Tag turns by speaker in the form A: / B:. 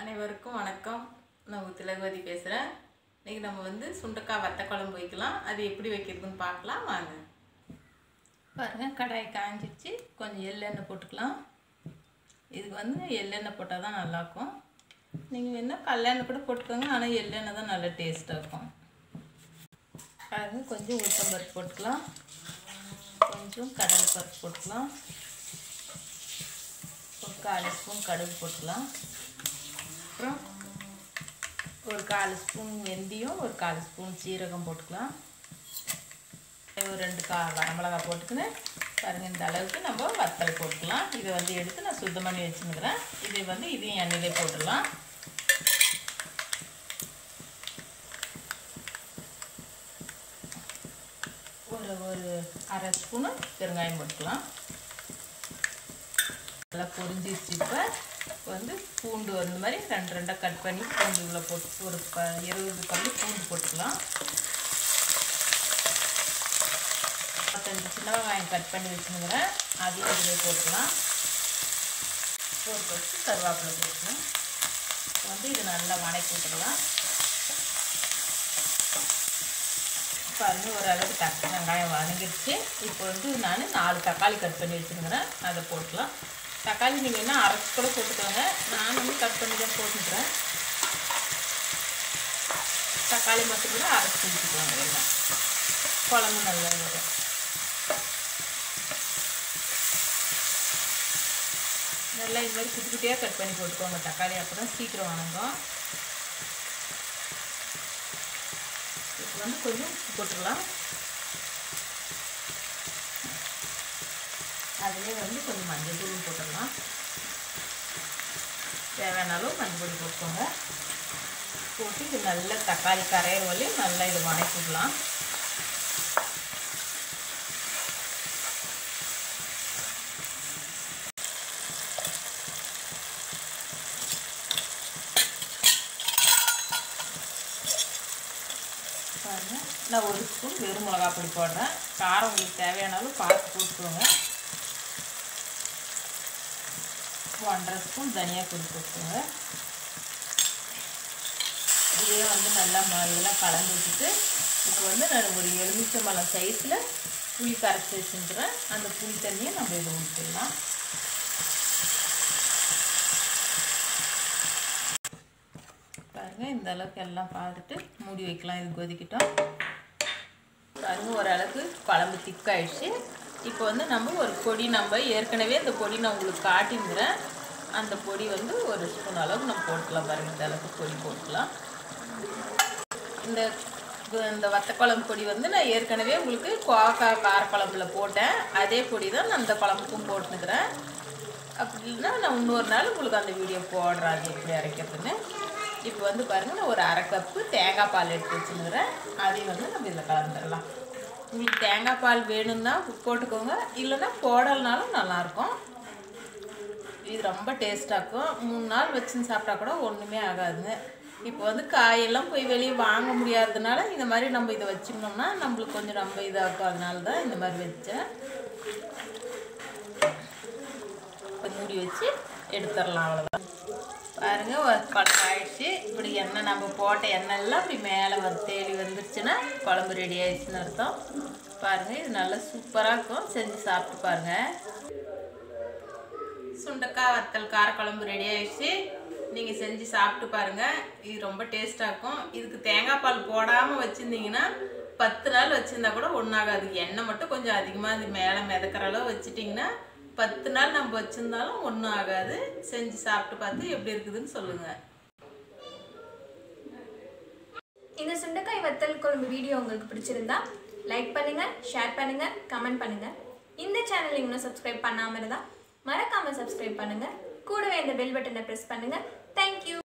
A: அனைவருக்கும் வணக்கம் நான் திலகவதி பேசுகிறேன் இன்றைக்கி நம்ம வந்து சுண்டக்காய் வத்த குழம்பு வைக்கலாம் அது எப்படி வைக்கிறதுன்னு பார்க்கலாம் வாங்க பாருங்கள் கடாய் காஞ்சிடுச்சு கொஞ்சம் எள்ளெண்ணெய் போட்டுக்கலாம் இதுக்கு வந்து எள்ளெண்ணெய் போட்டால் தான் நல்லாயிருக்கும் நீங்கள் வேணால் கல்லெண்ணெய் கூட போட்டுக்கோங்க ஆனால் எள்ளெண்ணெய் தான் நல்லா டேஸ்ட்டாக இருக்கும் பாருங்க கொஞ்சம் உளுத்தம்பருப்பு போட்டுக்கலாம் கொஞ்சம் கடலை பருப்பு போட்டுக்கலாம் ஒரு கால் ஸ்பூன் கடுகு போட்டுக்கலாம் அப்புறம் ஒரு கால் ஸ்பூன் வெந்தயம் ஒரு கால் ஸ்பூன் சீரகம் போட்டுக்கலாம் ஒரு ரெண்டு கா வரமிளகா போட்டுக்கின்னு பாருங்கள் இந்த அளவுக்கு நம்ம வத்தல் போட்டுக்கலாம் இதை வந்து எடுத்து நான் சுத்தம் பண்ணி வச்சுருக்கிறேன் இதை வந்து இதையும் எண்ணெயிலே போட்டுடலாம் ஒரு ஒரு அரை ஸ்பூனு பெருங்காயம் போட்டுக்கலாம் நல்லா பொரிஞ்சிருச்சு இப்போ வந்து பூண்டு அந்த மாதிரி ரெண்டு ரெண்டாக கட் பண்ணி பூண்டு உள்ள போட்டு ஒரு ப இருபது பல்லு பூண்டு போட்டுக்கலாம் பத்தஞ்சு சின்ன வெங்காயம் கட் பண்ணி வச்சுருக்கிறேன் அதையும் இதில் போட்டுக்கலாம் ஒரு பத்து கருவேப்பிலை போட்டுக்கலாம் வந்து இது நல்லா வணக்கி விட்டுக்கலாம் பாருங்க ஓரளவுக்கு தக்காளி வெங்காயம் வதங்கிடுச்சு இப்போ வந்து நான் நாலு தக்காளி கட் பண்ணி வச்சுருக்கிறேன் அதை போட்டுக்கலாம் தக்காளி நீங்கள் என்ன அரைச்சி கூட போட்டுக்கோங்க நான் வந்து கட் பண்ணி தான் போட்டுக்கிறேன் தக்காளி மட்டும் கூட அரைச்சி ஊற்றிக்கோங்க எல்லாம் குழம்பு நல்லா வரும் நல்லா இது மாதிரி குட்டி குட்டியாக கட் பண்ணி போட்டுக்கோங்க தக்காளி அப்போ தான் சீக்கிரம் வணங்கும் இப்போ வந்து கொஞ்சம் உப்பு போட்டுக்கலாம் அதிலே வந்து கொஞ்சம் மஞ்சள் தூளும் போட்டுடலாம் தேவையான அளவு மஞ்சள் பொடி போட்டுக்கோங்க போட்டு இது நல்லா தக்காளி கரையிற வரையும் நல்லா இது வணக்கிடலாம் பாருங்க நான் ஒரு ஸ்பூன் வெறும் மிளகா பொடி போடுறேன் காரம் உங்களுக்கு தேவையான அளவு பார்த்து போட்டுக்கோங்க ஒன்றரை ஸ்பூன் தனியா பொடி போட்டுக்கோங்க இதே வந்து நல்லா ம இதெல்லாம் கலந்து வச்சுட்டு இப்போ வந்து நான் ஒரு எலுமிச்சம்பழம் சைஸில் புளி கரைச்சி வச்சுருக்கிறேன் அந்த புளி தண்ணியை நம்ம இதை ஊற்றிடலாம் பாருங்கள் இந்த அளவுக்கு எல்லாம் பார்த்துட்டு மூடி வைக்கலாம் இது கொதிக்கிட்டோம் பாருங்க ஓரளவுக்கு குழம்பு திக்காயிடுச்சு இப்போ வந்து நம்ம ஒரு பொடி நம்ம ஏற்கனவே இந்த பொடி நான் உங்களுக்கு காட்டியிருக்கிறேன் அந்த பொடி வந்து ஒரு ஸ்பூன் அளவுக்கு நம்ம போட்டுக்கலாம் பாருங்கள் இந்த அளவுக்கு பொடி போட்டுக்கலாம் இந்த இந்த வத்தக்குழம்பு பொடி வந்து நான் ஏற்கனவே உங்களுக்கு கோக்கா காரக்குழம்புல போட்டேன் அதே பொடி தான் நான் அந்த குழம்புக்கும் போட்டுனுக்கிறேன் அப்படி இல்லைன்னா நான் இன்னொரு நாள் உங்களுக்கு அந்த வீடியோ போடுறேன் அது எப்படி அரைக்கிறதுன்னு இப்போ வந்து பாருங்கள் நான் ஒரு அரை கப்பு தேங்காய் பால் எடுத்து வச்சுருக்கிறேன் அதையும் வந்து நம்ம இதில் கலந்துடலாம் உங்களுக்கு தேங்காய் பால் வேணும்னா போட்டுக்கோங்க இல்லைன்னா போடலனாலும் நல்லாயிருக்கும் இது ரொம்ப டேஸ்ட்டாக இருக்கும் மூணு நாள் வச்சுன்னு சாப்பிட்டா கூட ஒன்றுமே ஆகாதுங்க இப்போ வந்து காயெல்லாம் போய் வெளியே வாங்க முடியாததுனால இந்த மாதிரி நம்ம இதை வச்சுக்கணும்னா நம்மளுக்கு கொஞ்சம் ரொம்ப இதாகும் அதனால தான் இந்த மாதிரி வச்சேன் இப்போ மூடி வச்சு எடுத்துடலாம் அவ்வளோதான் பாருங்க ஒரு குழம்பு ஆயிடுச்சு இப்படி எண்ணெய் நம்ம போட்ட எண்ணெய் எல்லாம் இப்படி மேலே வந்து தேடி வந்துருச்சுன்னா குழம்பு ரெடி ஆயிடுச்சுன்னு அர்த்தம் பாருங்கள் இது நல்லா சூப்பராக இருக்கும் செஞ்சு சாப்பிட்டு பாருங்கள் சுண்டக்காய் வத்தல் காரக்குழம்பு ரெடி ஆயிடுச்சு நீங்கள் செஞ்சு சாப்பிட்டு பாருங்கள் இது ரொம்ப டேஸ்ட்டாக இருக்கும் இதுக்கு தேங்காய் பால் போடாமல் வச்சுருந்தீங்கன்னா பத்து நாள் வச்சுருந்தா கூட ஒன்றாகாது எண்ணெய் மட்டும் கொஞ்சம் அதிகமாக இது மேலே மிதக்கிற அளவு வச்சுட்டிங்கன்னா பத்து நாள் நம்ம வச்சுருந்தாலும் ஒன்றும் ஆகாது செஞ்சு சாப்பிட்டு பார்த்து எப்படி இருக்குதுன்னு சொல்லுங்கள்
B: இந்த சுண்டைக்காய் வத்தல் குழம்பு வீடியோ உங்களுக்கு பிடிச்சிருந்தா லைக் பண்ணுங்க ஷேர் பண்ணுங்க கமெண்ட் பண்ணுங்க இந்த சேனல் இன்னும் சப்ஸ்கிரைப் பண்ணாம இருந்தா மறக்காம சப்ஸ்கிரைப் பண்ணுங்க கூடவே இந்த பெல் பட்டனை பிரஸ் பண்ணுங்க தேங்க்யூ